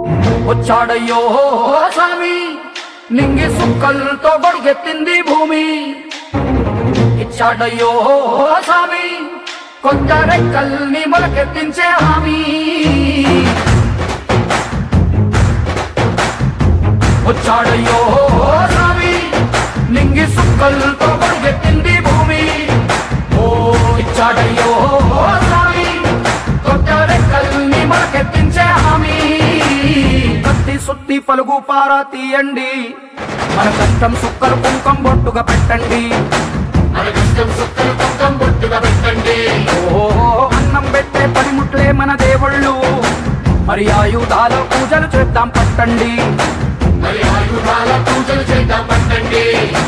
వచ్చాడయ్యో స్వామి నింగి సుక్కలతో గొడుగెత్తింది భూమి ఇచ్చాడయ్యో స్వామి కొత్త రెక్కల్ని మొలకెత్తించే హామీ వచ్చాడయ్యో స్వామి నింగి సుక్కలతో గొడుగెత్తింది భూమి ఓ ఇచ్చాడయ్యో స్వామి కొత్త రెక్కల్ని మొలకెత్తించే హామీ కత్తి సుత్తి పలుగు పారా తీయండి మన కష్టం సుక్కలు కుంకం బొట్టుగా పెట్టండి మన కష్టం సుక్కలు కుంకం బొట్టుగా పెట్టండి ఓ అన్నం పెట్టే పనిముట్లే మన దేవుళ్ళు మరి ఆయుధాల పూజలు చేద్దాం పట్టండి మరి ఆయుధాల పూజలు చేద్దాం పట్టండి